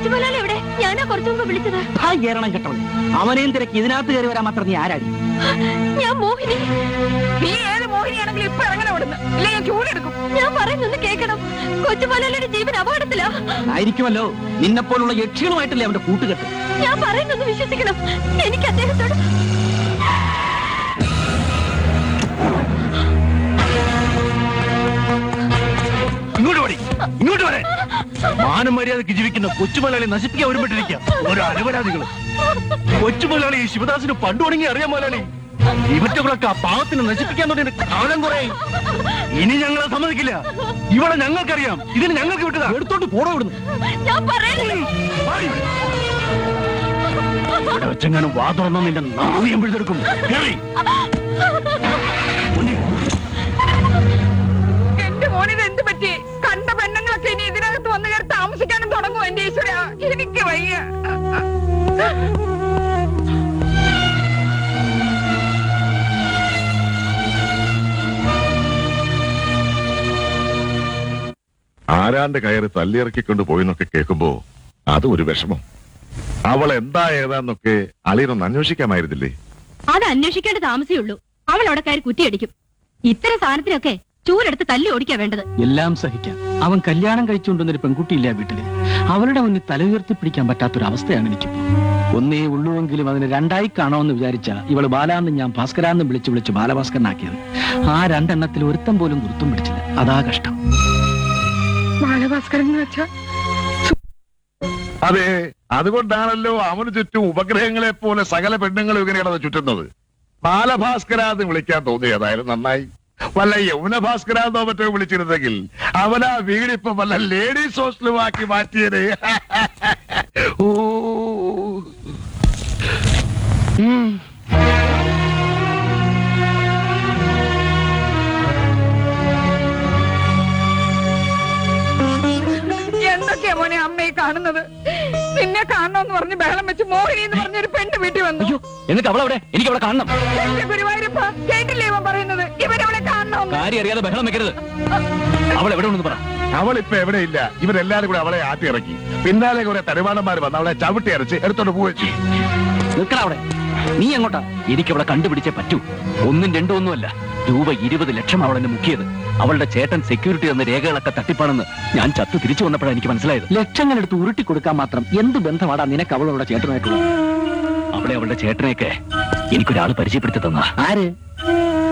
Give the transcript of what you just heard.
കൊച്ചുമോലാൽ എവിടെ ഞാനാ കുറച്ചു മുമ്പ് വിളിച്ചത് ആ ഏറണം കെട്ടവളെ അവനെയും തിരക്ക് ഇതിനകത്ത് കയറി വരാൻ മാത്രം നീ ആരാടി ഞാൻ മോഹിനി നീ ഏത് മോഹിനിയാണെങ്കിലും ഇപ്പൊ ഇറങ്ങണം ഇവിടുന്ന് ഇല്ല ഞാൻ ചൂടെടുക്കും ഞാൻ പറയുന്നത് കേൾക്കണം കൊച്ചുമോലാലിയുടെ ജീവൻ അപകടത്തിലാ ആയിരിക്കുമല്ലോ നിന്നെപ്പോലുള്ള യക്ഷികളുമായിട്ടല്ലേ അവന്റെ കൂട്ടുകെട്ട് ഞാൻ പറയുന്നത് വിശ്വസിക്കണം എനിക്ക് അദ്ദേഹത്തോട് ഇങ്ങോട്ട് പടി ഇങ്ങോട്ട് വരെ മാനം മര്യാദക്ക് ജീവിക്കുന്ന കൊച്ചുമലയാളി നശിപ്പിക്കാൻ ഒരുമിട്ടിരിക്കുക ഓരോ അലവരാധികള് കൊച്ചുമലയാളി ഈ ശിവദാസിന് പണ്ട് തുടങ്ങി അറിയാം മലയാളി ഇവറ്റകളൊക്കെ ആ പാവത്തിന് നശിപ്പിക്കാൻ തുടങ്ങിയ കാലം കുറെ ഇനി ഞങ്ങളെ സമ്മതിക്കില്ല ഇവിടെ ഞങ്ങൾക്കറിയാം ഇതിന് ഞങ്ങൾക്ക് വിട്ടതാ എടുത്തോണ്ട് പോടോ ഇവിടുന്ന് ഞാൻ പറയുന്നത് വാടി ഇവിടെ. ഇവിടെ വെച്ചെങ്ങാനും വാ തുറന്ന നിന്റെ നാവിയം പിഴുതെടുക്കും കേറി. മുന്നിൽ. എന്റെ മോനിത് എന്ത് പറ്റി കണ്ട പെണ്ണുങ്ങളൊക്കെ ഇനി ഇതിനകത്ത് വന്നു കയറി താമസിക്കാനും തുടങ്ങും എന്റെ ഈശ്വര എനിക്ക് വയ്യ ആരാണ്ട് കയറി തല്ലിയിറക്കിക്കൊണ്ട് പോയിന്നൊക്കെ കേൾക്കുമ്പോ അതും ഒരു വിഷമം അവൾ എന്താ ഏതാന്നൊക്കെ അളിയനൊന്ന് അന്വേഷിക്കാമായിരുന്നില്ലേ അത് അന്വേഷിക്കേണ്ട താമസയുള്ളൂ അവൾ അവിടെ കയറി കുറ്റിയടിക്കും ഇത്തരം സാധനത്തിനൊക്കെ ചൂരെടുത്ത് തല്ലി ഓടിക്കാ വേണ്ടത് എല്ലാം സഹിക്കാം അവൻ കല്യാണം കഴിച്ചുകൊണ്ടുവന്നൊരു പെൺകുട്ടിയില്ല വീട്ടില് അവളുടെ മുന്നിൽ തല ഉയർത്തി പിടിക്കാൻ പറ്റാത്തൊരവസ്ഥയാണ് എനിക്കിപ്പോ ഒന്നേ ഉള്ളുവെങ്കിലും അതിന് രണ്ടായി കാണുമെന്ന് വിചാരിച്ച ഇവള് ബാലാന്നും ഞാൻ ഭാസ്കരാന്നും വിളിച്ചു വിളിച്ച് ബാലഭാസ്കരനാക്കിയത് ആ രണ്ടെണ്ണത്തിൽ ഒരുത്തം പോലും ഗുരുത്തും പിടിച്ചില്ല അതാ കഷ്ടം ബാലഭാസ്കരൻ എന്ന് വെച്ചാ അതെ അതുകൊണ്ടാണല്ലോ അവന് ചുറ്റും ഉപഗ്രഹങ്ങളെ പോലെ സകല പെണ്ണുങ്ങളും ഇങ്ങനെ കിടന്ന് ചുറ്റുന്നത് ബാലഭാസ്കരാന്ന് വിളിക്കാൻ തോന്നിയതായാലും നന്നായി വല്ല യൗന ഭാസ്കരാന്നോ മറ്റോ വിളിച്ചിരുന്നെങ്കിൽ അവനാ വീടിപ്പൊ വല്ല ലേഡീസ് ഹോസ്റ്റലുമാക്കി മാറ്റിയതേ ഓ ഉം. എന്തൊക്കെയാ മോനെ അമ്മ ഈ കാണുന്നത് നിന്നെ കാണണമെന്ന് പറഞ്ഞ് ബഹളം വെച്ച് മോഹിനി എന്ന് പറഞ്ഞൊരു പെണ്ണ് വീട്ടിൽ വന്നു അയ്യോ എന്നിട്ട് അവളവിടെ എനിക്ക് അവളെ കാണണം എന്റെ ഗുരുവായൂരപ്പ കേട്ടില്ലേ ഇവൻ പറയുന്നത് ഇവരവളെ കാണണമെന്ന് കാര്യം അറിയാതെ ബഹളം വെക്കരുത് അവൾ എവിടെ ഉണ്ടെന്ന് പറ അവളിപ്പോ എവിടെയില്ല ഇവരെല്ലാരും കൂടെ അവളെ ആട്ടി ഇറക്കി പിന്നാലെ കുറെ തരുമാനന്മാർ വന്ന് അവളെ ചവിട്ടി അരച്ച് എടുത്തോണ്ട് പോവുകയും ചെയ്യും നിൽക്കണ അവിടെ നീ എങ്ങോട്ടാ എനിക്ക് അവളെ കണ്ടുപിടിച്ചേ പറ്റൂ ഒന്നും രണ്ടും ഒന്നുമല്ല രൂപ ഇരുപത് ലക്ഷം അവൾ എന്നെ മുക്കിയത് അവളുടെ ചേട്ടൻ സെക്യൂരിറ്റി തന്ന രേഖകളൊക്കെ തട്ടിപ്പാണെന്ന് ഞാൻ ചത്തു തിരിച്ചു വന്നപ്പോഴാണ് എനിക്ക് മനസ്സിലായത് ലക്ഷങ്ങൾ എടുത്ത് ഉരുട്ടി കൊടുക്കാൻ മാത്രം എന്ത് ബന്ധമാടാ നിനക്ക് അവളുടെ ചേട്ടനായിട്ടുള്ളത് അവളെ അവളുടെ ചേട്ടനെയൊക്കെ എനിക്കൊരാൾ പരിചയപ്പെടുത്തി തന്ന ആര്